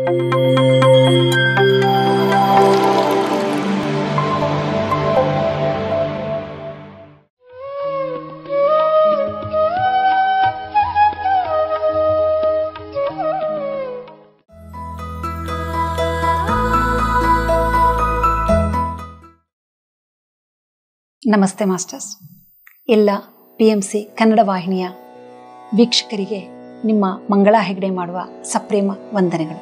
ನಮಸ್ತೆ ಮಾಸ್ಟರ್ಸ್ ಎಲ್ಲ P M C Kannada ವಾಹಿನಿಯ ವೀಕ್ಷಕರಿಗೆ ನಿಮ್ಮ ಮಂಗಳ ಹೆಗಡೆ ಮಾಡುವ ಸಪ್ರೇಮ ವಂದನೆಗಳು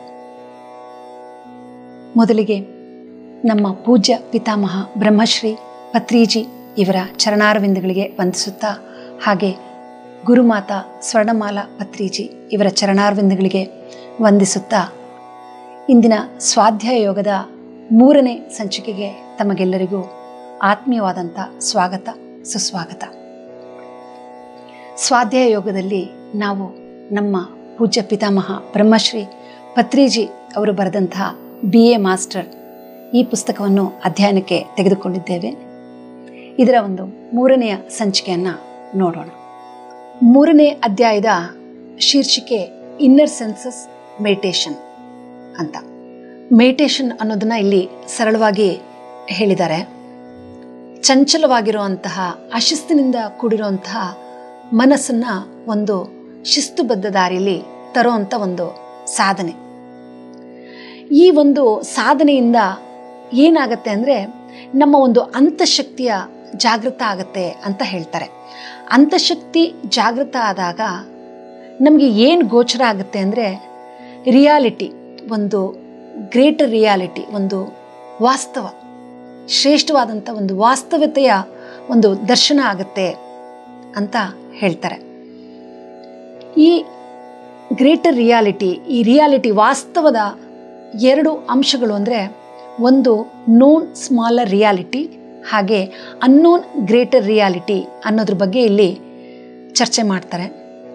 ಮೊದಲಿಗೆ ನಮ್ಮ ಪೂಜ್ಯ ಪಿತಾಮಹ ಬ್ರಹ್ಮಶ್ರೀ ಪತ್ರಿಜಿ ಇವರ ಚರಣಾರವಿಂದಗಳಿಗೆ ವಂದಿಸುತ್ತಾ ಹಾಗೆ ಗುರುಮಾತಾ ಸ್ವರ್ಣಮಾಲಾ ಪತ್ರಿಜಿ ಇವರ ಚರಣಾರವಿಂದಗಳಿಗೆ ವಂದಿಸುತ್ತಾ ಇಂದಿನ ಸ್ವಾಧ್ಯಾಯ ಯೋಗದ ಮೂರನೇ ಸಂಚಿಕೆಗೆ ತಮಗೆಲ್ಲರಿಗೂ ಆತ್ಮೀಯವಾದಂಥ ಸ್ವಾಗತ ಸುಸ್ವಾಗತ ಸ್ವಾಧ್ಯಾಯ ಯೋಗದಲ್ಲಿ ನಾವು ನಮ್ಮ ಪೂಜ್ಯ ಪಿತಾಮಹ ಬ್ರಹ್ಮಶ್ರೀ ಪತ್ರಿಜಿ ಅವರು ಬರೆದಂತಹ ಬಿ ಎ ಮಾಸ್ಟರ್ ಈ ಪುಸ್ತಕವನ್ನು ಅಧ್ಯಯನಕ್ಕೆ ತೆಗೆದುಕೊಂಡಿದ್ದೇವೆ ಇದರ ಒಂದು ಮೂರನೆಯ ಸಂಚಿಕೆಯನ್ನು ನೋಡೋಣ ಮೂರನೇ ಅಧ್ಯಾಯದ ಶೀರ್ಷಿಕೆ ಇನ್ನರ್ ಸೆನ್ಸಸ್ ಮೆಡಿಟೇಷನ್ ಅಂತ ಮೆಡಿಟೇಷನ್ ಅನ್ನೋದನ್ನ ಇಲ್ಲಿ ಸರಳವಾಗಿ ಹೇಳಿದ್ದಾರೆ ಚಂಚಲವಾಗಿರುವಂತಹ ಅಶಿಸ್ತಿನಿಂದ ಕೂಡಿರುವಂತಹ ಮನಸ್ಸನ್ನ ಒಂದು ಶಿಸ್ತುಬದ್ಧ ದಾರಿಯಲ್ಲಿ ತರುವಂಥ ಒಂದು ಸಾಧನೆ ಈ ಒಂದು ಸಾಧನೆಯಿಂದ ಏನಾಗತ್ತೆ ಅಂದರೆ ನಮ್ಮ ಒಂದು ಅಂತಃಶಕ್ತಿಯ ಜಾಗೃತ ಆಗತ್ತೆ ಅಂತ ಹೇಳ್ತಾರೆ ಅಂತಃಶಕ್ತಿ ಜಾಗೃತ ಆದಾಗ ನಮಗೆ ಏನು ಗೋಚರ ಆಗುತ್ತೆ ಅಂದರೆ ರಿಯಾಲಿಟಿ ಒಂದು ಗ್ರೇಟರ್ ರಿಯಾಲಿಟಿ ಒಂದು ವಾಸ್ತವ ಶ್ರೇಷ್ಠವಾದಂಥ ಒಂದು ವಾಸ್ತವತೆಯ ಒಂದು ದರ್ಶನ ಆಗುತ್ತೆ ಅಂತ ಹೇಳ್ತಾರೆ ಈ ಗ್ರೇಟರ್ ರಿಯಾಲಿಟಿ ಈ ರಿಯಾಲಿಟಿ ವಾಸ್ತವದ ಎರಡು ಅಂಶಗಳು ಅಂದರೆ ಒಂದು ನೋನ್ ಸ್ಮಾಲರ್ ರಿಯಾಲಿಟಿ ಹಾಗೆ ಅನ್ನೋನ್ ಗ್ರೇಟರ್ ರಿಯಾಲಿಟಿ ಅನ್ನೋದ್ರ ಬಗ್ಗೆ ಇಲ್ಲಿ ಚರ್ಚೆ ಮಾಡ್ತಾರೆ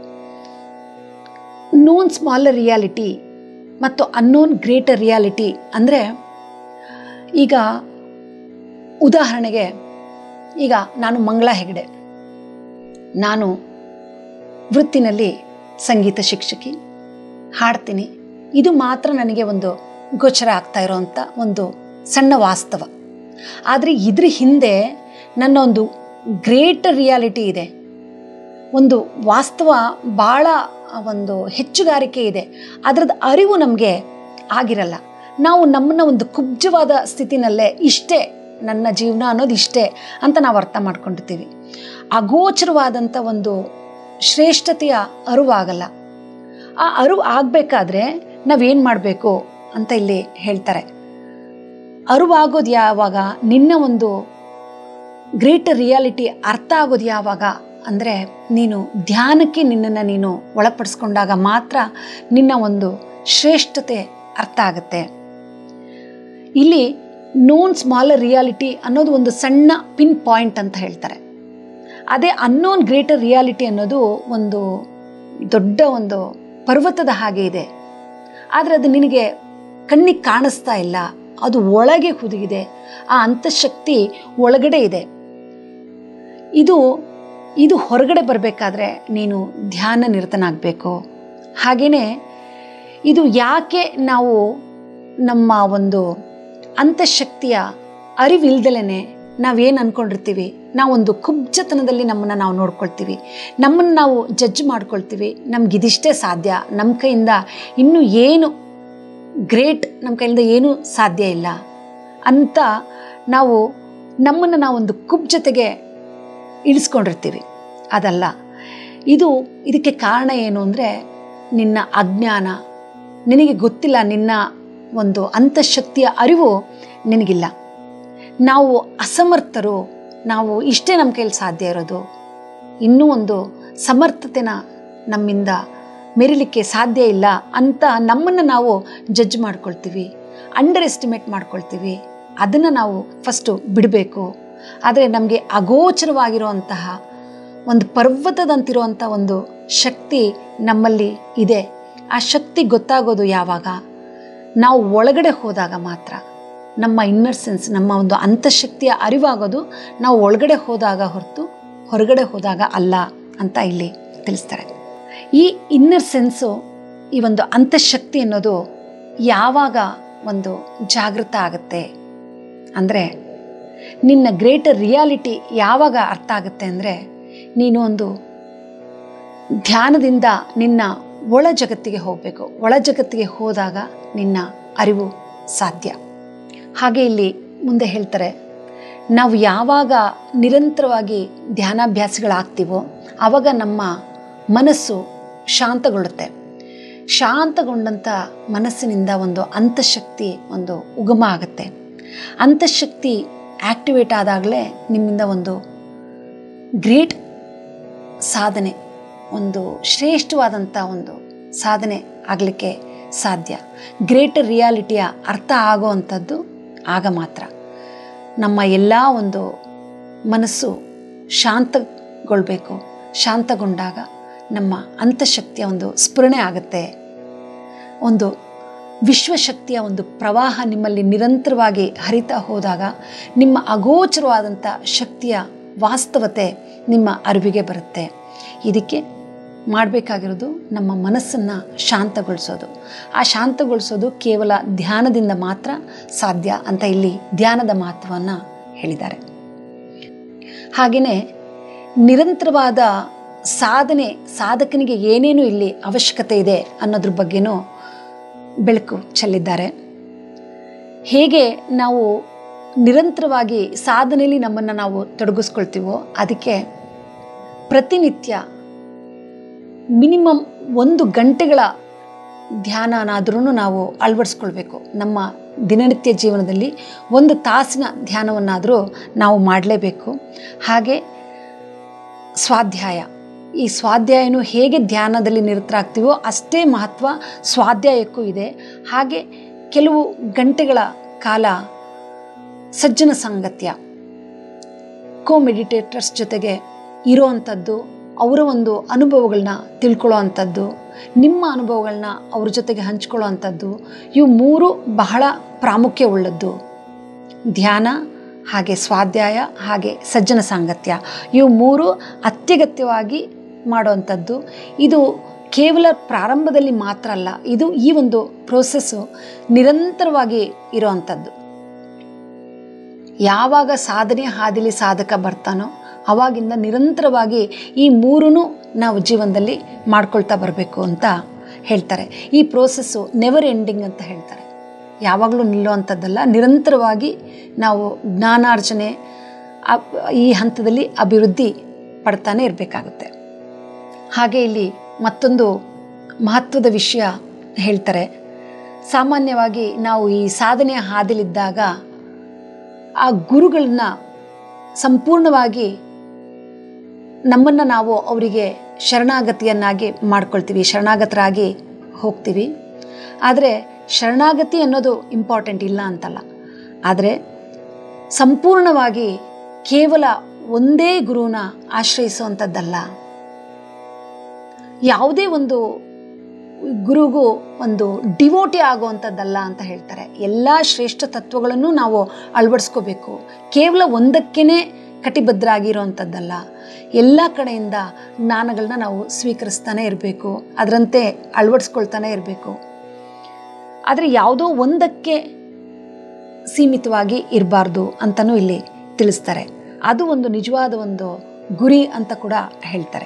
ನೋನ್ ಸ್ಮಾಲರ್ ರಿಯಾಲಿಟಿ ಮತ್ತು ಅನ್ನೋನ್ ಗ್ರೇಟರ್ ರಿಯಾಲಿಟಿ ಅಂದರೆ ಈಗ ಉದಾಹರಣೆಗೆ ಈಗ ನಾನು ಮಂಗಳ ಹೆಗಡೆ ನಾನು ವೃತ್ತಿನಲ್ಲಿ ಸಂಗೀತ ಶಿಕ್ಷಕಿ ಹಾಡ್ತೀನಿ ಇದು ಮಾತ್ರ ನನಗೆ ಒಂದು ಗೋಚರ ಆಗ್ತಾ ಇರೋವಂಥ ಒಂದು ಸಣ್ಣ ವಾಸ್ತವ ಆದರೆ ಇದ್ರ ಹಿಂದೆ ನನ್ನ ಒಂದು ಗ್ರೇಟ್ ರಿಯಾಲಿಟಿ ಇದೆ ಒಂದು ವಾಸ್ತವ ಭಾಳ ಒಂದು ಹೆಚ್ಚುಗಾರಿಕೆ ಇದೆ ಅದರದ್ದು ಅರಿವು ನಮಗೆ ಆಗಿರಲ್ಲ ನಾವು ನಮ್ಮನ್ನ ಒಂದು ಕುಬ್ಜವಾದ ಸ್ಥಿತಿನಲ್ಲೇ ಇಷ್ಟೇ ನನ್ನ ಜೀವನ ಅನ್ನೋದು ಇಷ್ಟೇ ಅಂತ ನಾವು ಅರ್ಥ ಮಾಡ್ಕೊಂಡಿರ್ತೀವಿ ಅಗೋಚರವಾದಂಥ ಒಂದು ಶ್ರೇಷ್ಠತೆಯ ಅರಿವಾಗಲ್ಲ ಆ ಅರಿವು ಆಗಬೇಕಾದ್ರೆ ನಾವೇನು ಮಾಡಬೇಕು ಅಂತ ಇಲ್ಲಿ ಹೇಳ್ತಾರೆ ಅರಿವಾಗೋದು ಯಾವಾಗ ನಿನ್ನ ಒಂದು ಗ್ರೇಟರ್ ರಿಯಾಲಿಟಿ ಅರ್ಥ ಆಗೋದು ಯಾವಾಗ ಅಂದರೆ ನೀನು ಧ್ಯಾನಕ್ಕೆ ನಿನ್ನನ್ನು ನೀನು ಒಳಪಡಿಸ್ಕೊಂಡಾಗ ಮಾತ್ರ ನಿನ್ನ ಒಂದು ಶ್ರೇಷ್ಠತೆ ಅರ್ಥ ಆಗುತ್ತೆ ಇಲ್ಲಿ ನೋನ್ ಸ್ಮಾಲರ್ ರಿಯಾಲಿಟಿ ಅನ್ನೋದು ಒಂದು ಸಣ್ಣ ಪಿನ್ ಪಾಯಿಂಟ್ ಅಂತ ಹೇಳ್ತಾರೆ ಅದೇ ಅನ್ನೋನ್ ಗ್ರೇಟರ್ ರಿಯಾಲಿಟಿ ಅನ್ನೋದು ಒಂದು ದೊಡ್ಡ ಒಂದು ಪರ್ವತದ ಹಾಗೆ ಇದೆ ಆದರೆ ಅದು ನಿನಗೆ ಕಣ್ಣಿಗೆ ಕಾಣಿಸ್ತಾ ಇಲ್ಲ ಅದು ಒಳಗೆ ಹುದುಗಿದೆ ಆ ಅಂತಃಶಕ್ತಿ ಒಳಗಡೆ ಇದೆ ಇದು ಇದು ಹೊರಗಡೆ ಬರಬೇಕಾದ್ರೆ ನೀನು ಧ್ಯಾನ ನಿರತನಾಗಬೇಕು ಹಾಗೆಯೇ ಇದು ಯಾಕೆ ನಾವು ನಮ್ಮ ಒಂದು ಅಂತಃಶಕ್ತಿಯ ಅರಿವಿಲ್ದಲೇ ನಾವೇನು ಅಂದ್ಕೊಂಡಿರ್ತೀವಿ ನಾವೊಂದು ಕುಬ್ಜತನದಲ್ಲಿ ನಮ್ಮನ್ನು ನಾವು ನೋಡ್ಕೊಳ್ತೀವಿ ನಮ್ಮನ್ನು ನಾವು ಜಡ್ಜ್ ಮಾಡ್ಕೊಳ್ತೀವಿ ನಮಗಿದಿಷ್ಟೇ ಸಾಧ್ಯ ನಮ್ಮ ಕೈಯಿಂದ ಇನ್ನೂ ಏನು ಗ್ರೇಟ್ ನಮ್ಮ ಕೈಯಿಂದ ಏನೂ ಸಾಧ್ಯ ಇಲ್ಲ ಅಂತ ನಾವು ನಮ್ಮನ್ನು ನಾವೊಂದು ಕುಬ್ಜತೆಗೆ ಇಳಿಸ್ಕೊಂಡಿರ್ತೀವಿ ಅದಲ್ಲ ಇದು ಇದಕ್ಕೆ ಕಾರಣ ಏನು ಅಂದರೆ ನಿನ್ನ ಅಜ್ಞಾನ ನಿನಗೆ ಗೊತ್ತಿಲ್ಲ ನಿನ್ನ ಒಂದು ಅಂತಃಶಕ್ತಿಯ ಅರಿವು ನಿನಗಿಲ್ಲ ನಾವು ಅಸಮರ್ಥರು ನಾವು ಇಷ್ಟೇ ನಮ್ಮ ಕೈಲಿ ಸಾಧ್ಯ ಇರೋದು ಇನ್ನೂ ಒಂದು ಸಮರ್ಥತೆನ ನಮ್ಮಿಂದ ಮೆರಿಲಿಕ್ಕೆ ಸಾಧ್ಯ ಇಲ್ಲ ಅಂತ ನಮ್ಮನ್ನು ನಾವು ಜಡ್ಜ್ ಮಾಡ್ಕೊಳ್ತೀವಿ ಅಂಡರ್ ಎಸ್ಟಿಮೇಟ್ ಮಾಡ್ಕೊಳ್ತೀವಿ ಅದನ್ನು ನಾವು ಫಸ್ಟು ಬಿಡಬೇಕು ಆದರೆ ನಮಗೆ ಅಗೋಚರವಾಗಿರುವಂತಹ ಒಂದು ಪರ್ವತದಂತಿರುವಂಥ ಒಂದು ಶಕ್ತಿ ನಮ್ಮಲ್ಲಿ ಇದೆ ಆ ಶಕ್ತಿ ಗೊತ್ತಾಗೋದು ಯಾವಾಗ ನಾವು ಒಳಗಡೆ ಹೋದಾಗ ಮಾತ್ರ ನಮ್ಮ ಇನ್ನರ್ ಸೆನ್ಸ್ ನಮ್ಮ ಒಂದು ಅಂತಃಶಕ್ತಿಯ ಅರಿವಾಗೋದು ನಾವು ಒಳಗಡೆ ಹೋದಾಗ ಹೊರತು ಹೊರಗಡೆ ಹೋದಾಗ ಅಲ್ಲ ಅಂತ ಇಲ್ಲಿ ತಿಳಿಸ್ತಾರೆ ಈ ಇನ್ನರ್ ಸೆನ್ಸು ಈ ಒಂದು ಅಂತಃಶಕ್ತಿ ಅನ್ನೋದು ಯಾವಾಗ ಒಂದು ಜಾಗೃತ ಆಗುತ್ತೆ ಅಂದರೆ ನಿನ್ನ ಗ್ರೇಟರ್ ರಿಯಾಲಿಟಿ ಯಾವಾಗ ಅರ್ಥ ಆಗುತ್ತೆ ಅಂದರೆ ನೀನು ಒಂದು ಧ್ಯಾನದಿಂದ ನಿನ್ನ ಒಳ ಜಗತ್ತಿಗೆ ಹೋಗಬೇಕು ಒಳ ಜಗತ್ತಿಗೆ ಹೋದಾಗ ನಿನ್ನ ಅರಿವು ಸಾಧ್ಯ ಹಾಗೆ ಇಲ್ಲಿ ಮುಂದೆ ಹೇಳ್ತಾರೆ ನಾವು ಯಾವಾಗ ನಿರಂತರವಾಗಿ ಧ್ಯಾನಾಭ್ಯಾಸಗಳಾಗ್ತೀವೋ ಆವಾಗ ನಮ್ಮ ಮನಸ್ಸು ಶಾಂತಗೊಳ್ಳುತ್ತೆ ಶಾಂತಗೊಂಡಂಥ ಮನಸ್ಸಿನಿಂದ ಒಂದು ಅಂತಃಶಕ್ತಿ ಒಂದು ಉಗಮ ಆಗುತ್ತೆ ಅಂತಃಶಕ್ತಿ ಆ್ಯಕ್ಟಿವೇಟ್ ಆದಾಗಲೇ ನಿಮ್ಮಿಂದ ಒಂದು ಗ್ರೇಟ್ ಸಾಧನೆ ಒಂದು ಶ್ರೇಷ್ಠವಾದಂಥ ಒಂದು ಸಾಧನೆ ಆಗಲಿಕ್ಕೆ ಸಾಧ್ಯ ಗ್ರೇಟರ್ ರಿಯಾಲಿಟಿಯ ಅರ್ಥ ಆಗೋವಂಥದ್ದು ಆಗ ಮಾತ್ರ ನಮ್ಮ ಎಲ್ಲ ಒಂದು ಮನಸ್ಸು ಶಾಂತಗೊಳ್ಬೇಕು ಶಾಂತಗೊಂಡಾಗ ನಮ್ಮ ಅಂತಃಶಕ್ತಿಯ ಒಂದು ಸ್ಫುರಣೆ ಆಗುತ್ತೆ ಒಂದು ವಿಶ್ವಶಕ್ತಿಯ ಒಂದು ಪ್ರವಾಹ ನಿಮ್ಮಲ್ಲಿ ನಿರಂತರವಾಗಿ ಹರಿತಾ ಹೋದಾಗ ನಿಮ್ಮ ಅಗೋಚರವಾದಂಥ ಶಕ್ತಿಯ ವಾಸ್ತವತೆ ನಿಮ್ಮ ಅರಿವಿಗೆ ಬರುತ್ತೆ ಇದಕ್ಕೆ ಮಾಡಬೇಕಾಗಿರೋದು ನಮ್ಮ ಮನಸ್ಸನ್ನು ಶಾಂತಗೊಳಿಸೋದು ಆ ಶಾಂತಗೊಳಿಸೋದು ಕೇವಲ ಧ್ಯಾನದಿಂದ ಮಾತ್ರ ಸಾಧ್ಯ ಅಂತ ಇಲ್ಲಿ ಧ್ಯಾನದ ಮಹತ್ವವನ್ನು ಹೇಳಿದ್ದಾರೆ ಹಾಗೆಯೇ ನಿರಂತರವಾದ ಸಾಧನೆ ಸಾಧಕನಿಗೆ ಏನೇನು ಇಲ್ಲಿ ಅವಶ್ಯಕತೆ ಇದೆ ಅನ್ನೋದ್ರ ಬಗ್ಗೆನೂ ಬೆಳಕು ಚೆಲ್ಲಿದ್ದಾರೆ ಹೇಗೆ ನಾವು ನಿರಂತರವಾಗಿ ಸಾಧನೆಯಲ್ಲಿ ನಮ್ಮನ್ನು ನಾವು ತೊಡಗಿಸ್ಕೊಳ್ತೀವೋ ಅದಕ್ಕೆ ಪ್ರತಿನಿತ್ಯ ಮಿನಿಮಮ್ ಒಂದು ಗಂಟೆಗಳ ಧ್ಯಾನನಾದ್ರೂ ನಾವು ಅಳವಡಿಸ್ಕೊಳ್ಬೇಕು ನಮ್ಮ ದಿನನಿತ್ಯ ಜೀವನದಲ್ಲಿ ಒಂದು ತಾಸಿನ ಧ್ಯಾನವನ್ನಾದರೂ ನಾವು ಮಾಡಲೇಬೇಕು ಹಾಗೆ ಸ್ವಾಧ್ಯಾಯ ಈ ಸ್ವಾಧ್ಯಾಯನು ಹೇಗೆ ಧ್ಯಾನದಲ್ಲಿ ನಿರತರಾಗ್ತೀವೋ ಅಷ್ಟೇ ಮಹತ್ವ ಸ್ವಾಧ್ಯಾಯಕ್ಕೂ ಇದೆ ಹಾಗೆ ಕೆಲವು ಗಂಟೆಗಳ ಕಾಲ ಸಜ್ಜನ ಸಾಂಗತ್ಯ ಕೋ ಮೆಡಿಟೇಟರ್ಸ್ ಜೊತೆಗೆ ಇರೋವಂಥದ್ದು ಅವರ ಒಂದು ಅನುಭವಗಳನ್ನ ತಿಳ್ಕೊಳ್ಳೋ ಅಂಥದ್ದು ನಿಮ್ಮ ಅನುಭವಗಳನ್ನ ಅವ್ರ ಜೊತೆಗೆ ಹಂಚ್ಕೊಳ್ಳೋ ಅಂಥದ್ದು ಇವು ಮೂರು ಬಹಳ ಪ್ರಾಮುಖ್ಯ ಉಳ್ಳದ್ದು ಧ್ಯಾನ ಹಾಗೆ ಸ್ವಾಧ್ಯಾಯ ಹಾಗೆ ಸಜ್ಜನ ಸಾಂಗತ್ಯ ಇವು ಮೂರು ಅತ್ಯಗತ್ಯವಾಗಿ ಮಾಡುವಂಥದ್ದು ಇದು ಕೇವಲ ಪ್ರಾರಂಭದಲ್ಲಿ ಮಾತ್ರ ಅಲ್ಲ ಇದು ಈ ಒಂದು ಪ್ರೋಸೆಸ್ಸು ನಿರಂತರವಾಗಿ ಇರೋವಂಥದ್ದು ಯಾವಾಗ ಸಾಧನೆ ಹಾದಿಲಿ ಸಾಧಕ ಬರ್ತಾನೋ ಅವಾಗಿಂದ ನಿರಂತರವಾಗಿ ಈ ಮೂರೂ ನಾವು ಜೀವನದಲ್ಲಿ ಮಾಡ್ಕೊಳ್ತಾ ಬರಬೇಕು ಅಂತ ಹೇಳ್ತಾರೆ ಈ ಪ್ರೋಸೆಸ್ಸು ನೆವರ್ ಎಂಡಿಂಗ್ ಅಂತ ಹೇಳ್ತಾರೆ ಯಾವಾಗಲೂ ನಿಲ್ಲುವಂಥದ್ದಲ್ಲ ನಿರಂತರವಾಗಿ ನಾವು ಜ್ಞಾನಾರ್ಜನೆ ಈ ಹಂತದಲ್ಲಿ ಅಭಿವೃದ್ಧಿ ಪಡ್ತಾನೆ ಇರಬೇಕಾಗುತ್ತೆ ಹಾಗೆ ಇಲ್ಲಿ ಮತ್ತೊಂದು ಮಹತ್ವದ ವಿಷಯ ಹೇಳ್ತಾರೆ ಸಾಮಾನ್ಯವಾಗಿ ನಾವು ಈ ಸಾಧನೆಯ ಹಾದಿಲಿದ್ದಾಗ ಆ ಗುರುಗಳನ್ನ ಸಂಪೂರ್ಣವಾಗಿ ನಮ್ಮನ್ನು ನಾವು ಅವರಿಗೆ ಶರಣಾಗತಿಯನ್ನಾಗಿ ಮಾಡ್ಕೊಳ್ತೀವಿ ಶರಣಾಗತರಾಗಿ ಹೋಗ್ತೀವಿ ಆದರೆ ಶರಣಾಗತಿ ಅನ್ನೋದು ಇಂಪಾರ್ಟೆಂಟ್ ಇಲ್ಲ ಅಂತಲ್ಲ ಆದರೆ ಸಂಪೂರ್ಣವಾಗಿ ಕೇವಲ ಒಂದೇ ಗುರುನ ಆಶ್ರಯಿಸುವಂಥದ್ದಲ್ಲ ಯಾವುದೇ ಒಂದು ಗುರುಗೂ ಒಂದು ಡಿವೋಟಿ ಆಗುವಂಥದ್ದಲ್ಲ ಅಂತ ಹೇಳ್ತಾರೆ ಎಲ್ಲ ಶ್ರೇಷ್ಠ ತತ್ವಗಳನ್ನು ನಾವು ಅಳವಡಿಸ್ಕೋಬೇಕು ಕೇವಲ ಒಂದಕ್ಕೇ ಕಟಿಬದ್ಧರಾಗಿರೋವಂಥದ್ದಲ್ಲ ಎಲ್ಲ ಕಡೆಯಿಂದ ಜ್ಞಾನಗಳನ್ನ ನಾವು ಸ್ವೀಕರಿಸ್ತಾನೆ ಇರಬೇಕು ಅದರಂತೆ ಅಳವಡಿಸ್ಕೊಳ್ತಾನೆ ಇರಬೇಕು ಆದರೆ ಯಾವುದೋ ಒಂದಕ್ಕೆ ಸೀಮಿತವಾಗಿ ಇರಬಾರ್ದು ಅಂತಲೂ ಇಲ್ಲಿ ತಿಳಿಸ್ತಾರೆ ಅದು ಒಂದು ನಿಜವಾದ ಒಂದು ಗುರಿ ಅಂತ ಕೂಡ ಹೇಳ್ತಾರೆ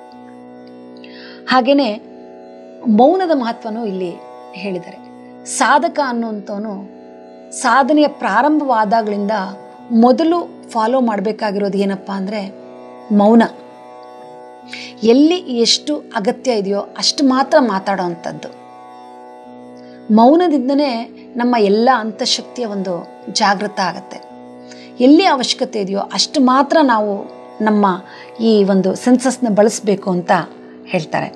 ಹಾಗೆಯೇ ಮೌನದ ಮಹತ್ವನೂ ಇಲ್ಲಿ ಹೇಳಿದ್ದಾರೆ ಸಾಧಕ ಅನ್ನುವಂಥವನು ಸಾಧನೆಯ ಪ್ರಾರಂಭವಾದಾಗಳಿಂದ ಮೊದಲು ಫಾಲೋ ಮಾಡಬೇಕಾಗಿರೋದು ಏನಪ್ಪ ಅಂದರೆ ಮೌನ ಎಲ್ಲಿ ಎಷ್ಟು ಅಗತ್ಯ ಇದೆಯೋ ಅಷ್ಟು ಮಾತ್ರ ಮಾತಾಡೋವಂಥದ್ದು ಮೌನದಿಂದನೇ ನಮ್ಮ ಎಲ್ಲ ಅಂತಃಶಕ್ತಿಯ ಒಂದು ಜಾಗೃತ ಆಗತ್ತೆ ಎಲ್ಲಿ ಅವಶ್ಯಕತೆ ಇದೆಯೋ ಅಷ್ಟು ಮಾತ್ರ ನಾವು ನಮ್ಮ ಈ ಒಂದು ಸೆನ್ಸಸ್ನ ಬಳಸಬೇಕು ಅಂತ ಹೇಳ್ತಾರೆ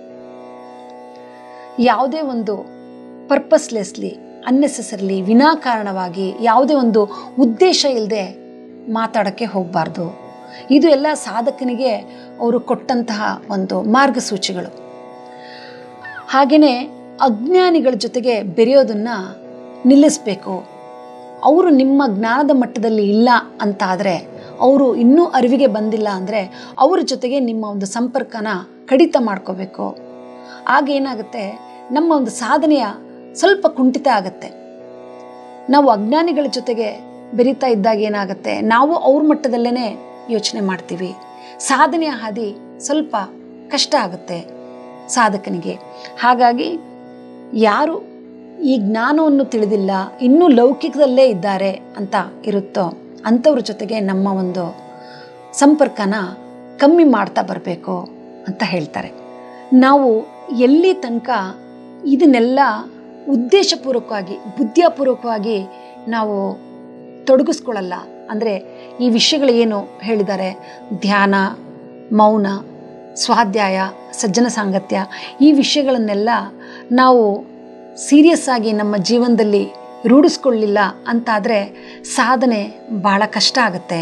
ಯಾವುದೇ ಒಂದು ಪರ್ಪಸ್ಲೆಸ್ಲಿ ಅನ್ನೆಸೆಸರ್ಲಿ ವಿನಾಕಾರಣವಾಗಿ ಯಾವುದೇ ಒಂದು ಉದ್ದೇಶ ಇಲ್ಲದೆ ಮಾತಾಡೋಕ್ಕೆ ಹೋಗಬಾರ್ದು ಇದು ಎಲ್ಲ ಸಾಧಕನಿಗೆ ಅವರು ಕೊಟ್ಟಂತಹ ಒಂದು ಮಾರ್ಗಸೂಚಿಗಳು ಹಾಗೆಯೇ ಅಜ್ಞಾನಿಗಳ ಜೊತೆಗೆ ಬೆರೆಯೋದನ್ನು ನಿಲ್ಲಿಸಬೇಕು ಅವರು ನಿಮ್ಮ ಜ್ಞಾನದ ಮಟ್ಟದಲ್ಲಿ ಇಲ್ಲ ಅಂತ ಆದರೆ ಅವರು ಇನ್ನೂ ಅರಿವಿಗೆ ಬಂದಿಲ್ಲ ಅಂದರೆ ಅವ್ರ ಜೊತೆಗೆ ನಿಮ್ಮ ಒಂದು ಸಂಪರ್ಕನ ಕಡಿತ ಮಾಡ್ಕೋಬೇಕು ಆಗೇನಾಗುತ್ತೆ ನಮ್ಮ ಒಂದು ಸಾಧನೆಯ ಸ್ವಲ್ಪ ಕುಂಠಿತ ಆಗುತ್ತೆ ನಾವು ಅಜ್ಞಾನಿಗಳ ಜೊತೆಗೆ ಬೆರೀತಾ ಇದ್ದಾಗ ಏನಾಗುತ್ತೆ ನಾವು ಅವ್ರ ಮಟ್ಟದಲ್ಲೇ ಯೋಚನೆ ಮಾಡ್ತೀವಿ ಸಾಧನೆಯ ಹಾದಿ ಸ್ವಲ್ಪ ಕಷ್ಟ ಆಗುತ್ತೆ ಸಾಧಕನಿಗೆ ಹಾಗಾಗಿ ಯಾರು ಈ ಜ್ಞಾನವನ್ನು ತಿಳಿದಿಲ್ಲ ಇನ್ನೂ ಲೌಕಿಕದಲ್ಲೇ ಇದ್ದಾರೆ ಅಂತ ಇರುತ್ತೋ ಅಂಥವ್ರ ಜೊತೆಗೆ ನಮ್ಮ ಒಂದು ಸಂಪರ್ಕನ ಕಮ್ಮಿ ಮಾಡ್ತಾ ಬರಬೇಕು ಅಂತ ಹೇಳ್ತಾರೆ ನಾವು ಎಲ್ಲಿ ತನಕ ಇದನ್ನೆಲ್ಲ ಉದ್ದೇಶಪೂರ್ವಕವಾಗಿ ಬುದ್ಧಿಯಪೂರ್ವಕವಾಗಿ ನಾವು ತೊಡಗಿಸ್ಕೊಳ್ಳಲ್ಲ ಅಂದರೆ ಈ ವಿಷಯಗಳು ಏನು ಹೇಳಿದ್ದಾರೆ ಧ್ಯಾನ ಮೌನ ಸ್ವಾಧ್ಯಾಯ ಸಜ್ಜನ ಸಾಂಗತ್ಯ ಈ ವಿಷಯಗಳನ್ನೆಲ್ಲ ನಾವು ಸೀರಿಯಸ್ ಆಗಿ ನಮ್ಮ ಜೀವನದಲ್ಲಿ ರೂಢಿಸ್ಕೊಳ್ಳಿಲ್ಲ ಅಂತಾದರೆ ಸಾಧನೆ ಭಾಳ ಕಷ್ಟ ಆಗುತ್ತೆ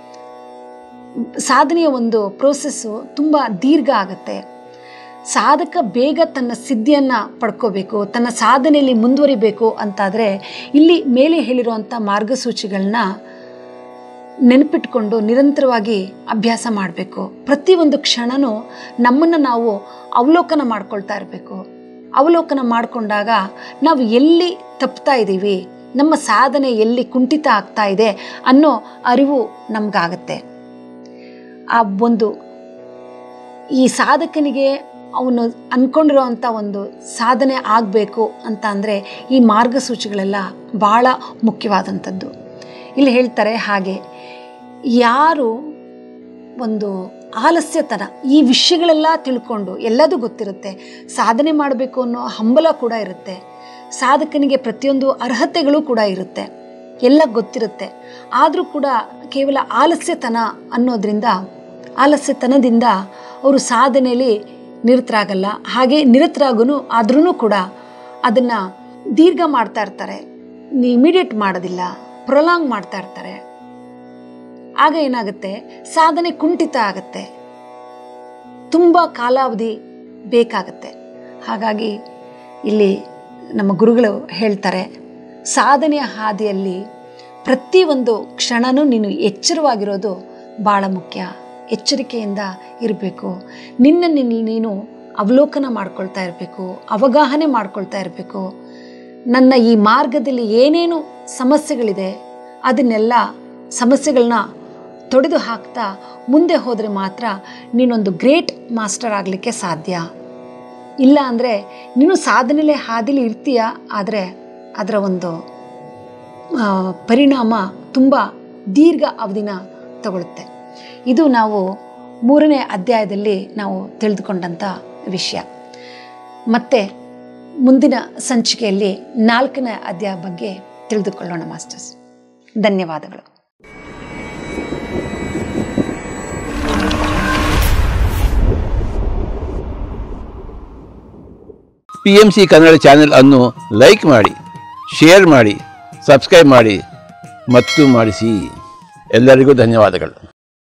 ಸಾಧನೆಯ ಒಂದು ಪ್ರೋಸೆಸ್ಸು ತುಂಬ ದೀರ್ಘ ಆಗುತ್ತೆ ಸಾಧಕ ಬೇಗ ತನ್ನ ಸಿದ್ಧಿಯನ್ನು ಪಡ್ಕೋಬೇಕು ತನ್ನ ಸಾಧನೆಯಲ್ಲಿ ಮುಂದುವರಿಬೇಕು ಅಂತಾದರೆ ಇಲ್ಲಿ ಮೇಲೆ ಹೇಳಿರುವಂಥ ಮಾರ್ಗಸೂಚಿಗಳನ್ನ ನೆನಪಿಟ್ಕೊಂಡು ನಿರಂತರವಾಗಿ ಅಭ್ಯಾಸ ಮಾಡಬೇಕು ಪ್ರತಿಯೊಂದು ಕ್ಷಣನೂ ನಮ್ಮನ್ನು ನಾವು ಅವಲೋಕನ ಮಾಡ್ಕೊಳ್ತಾ ಇರಬೇಕು ಅವಲೋಕನ ಮಾಡಿಕೊಂಡಾಗ ನಾವು ಎಲ್ಲಿ ತಪ್ತಾ ಇದ್ದೀವಿ ನಮ್ಮ ಸಾಧನೆ ಎಲ್ಲಿ ಕುಂಠಿತ ಆಗ್ತಾ ಇದೆ ಅನ್ನೋ ಅರಿವು ನಮಗಾಗತ್ತೆ ಆ ಒಂದು ಈ ಸಾಧಕನಿಗೆ ಅವನು ಅಂದ್ಕೊಂಡಿರೋವಂಥ ಒಂದು ಸಾಧನೆ ಆಗಬೇಕು ಅಂತ ಅಂದರೆ ಈ ಮಾರ್ಗಸೂಚಿಗಳೆಲ್ಲ ಭಾಳ ಮುಖ್ಯವಾದಂಥದ್ದು ಇಲ್ಲಿ ಹೇಳ್ತಾರೆ ಹಾಗೆ ಯಾರು ಒಂದು ಆಲಸ್ಯತನ ಈ ವಿಷಯಗಳೆಲ್ಲ ತಿಳ್ಕೊಂಡು ಎಲ್ಲದೂ ಗೊತ್ತಿರುತ್ತೆ ಸಾಧನೆ ಮಾಡಬೇಕು ಅನ್ನೋ ಹಂಬಲ ಕೂಡ ಇರುತ್ತೆ ಸಾಧಕನಿಗೆ ಪ್ರತಿಯೊಂದು ಅರ್ಹತೆಗಳು ಕೂಡ ಇರುತ್ತೆ ಎಲ್ಲ ಗೊತ್ತಿರುತ್ತೆ ಆದರೂ ಕೂಡ ಕೇವಲ ಆಲಸ್ಯತನ ಅನ್ನೋದ್ರಿಂದ ಆಲಸ್ಯತನದಿಂದ ಅವರು ಸಾಧನೆಯಲ್ಲಿ ನಿರತರಾಗಲ್ಲ ಹಾಗೆ ನಿರತರಾಗೂ ಆದ್ರೂ ಕೂಡ ಅದನ್ನು ದೀರ್ಘ ಮಾಡ್ತಾ ಇರ್ತಾರೆ ಇಮಿಡಿಯೇಟ್ ಮಾಡೋದಿಲ್ಲ ಪ್ರೊಲಾಂಗ್ ಮಾಡ್ತಾ ಇರ್ತಾರೆ ಆಗ ಏನಾಗುತ್ತೆ ಸಾಧನೆ ಕುಂಠಿತ ಆಗುತ್ತೆ ತುಂಬ ಕಾಲಾವಧಿ ಬೇಕಾಗತ್ತೆ ಹಾಗಾಗಿ ಇಲ್ಲಿ ನಮ್ಮ ಗುರುಗಳು ಹೇಳ್ತಾರೆ ಸಾಧನೆಯ ಹಾದಿಯಲ್ಲಿ ಪ್ರತಿಯೊಂದು ಕ್ಷಣನೂ ನೀನು ಎಚ್ಚರವಾಗಿರೋದು ಭಾಳ ಮುಖ್ಯ ಎಚ್ಚರಿಕೆಯಿಂದ ಇರಬೇಕು ನಿನ್ನನ್ನು ನೀನು ಅವಲೋಕನ ಮಾಡ್ಕೊಳ್ತಾ ಇರಬೇಕು ಅವಗಾಹನೆ ಮಾಡ್ಕೊಳ್ತಾ ಇರಬೇಕು ನನ್ನ ಈ ಮಾರ್ಗದಲ್ಲಿ ಏನೇನು ಸಮಸ್ಯೆಗಳಿದೆ ಅದನ್ನೆಲ್ಲ ಸಮಸ್ಯೆಗಳನ್ನ ತೊಡೆದು ಹಾಕ್ತಾ ಮುಂದೆ ಹೋದರೆ ಮಾತ್ರ ನೀನೊಂದು ಗ್ರೇಟ್ ಮಾಸ್ಟರ್ ಆಗಲಿಕ್ಕೆ ಸಾಧ್ಯ ಇಲ್ಲ ಅಂದರೆ ನೀನು ಸಾಧನೆಲೆ ಹಾದಿಲಿ ಇರ್ತೀಯ ಆದರೆ ಅದರ ಒಂದು ಆ, ಪರಿಣಾಮ ತುಂಬ ದೀರ್ಘ ಅವಧಿನ ತಗೊಳುತ್ತೆ ಇದು ನಾವು ಮೂರನೇ ಅಧ್ಯಾಯದಲ್ಲಿ ನಾವು ತಿಳಿದುಕೊಂಡಂಥ ವಿಷಯ ಮತ್ತೆ ಮುಂದಿನ ಸಂಚಿಕೆಯಲ್ಲಿ ನಾಲ್ಕನೇ ಅಧ್ಯಾಯ ಬಗ್ಗೆ ತಿಳಿದುಕೊಳ್ಳೋಣ ಮಾಸ್ಟರ್ಸ್ ಧನ್ಯವಾದಗಳು P M C Kannada channel ಅನ್ನು ಲೈಕ್ ಮಾಡಿ ಶೇರ್ ಮಾಡಿ ಸಬ್ಸ್ಕ್ರೈಬ್ ಮಾಡಿ ಮತ್ತು ಮಾಡಿಸಿ ಎಲ್ಲರಿಗೂ ಧನ್ಯವಾದಗಳು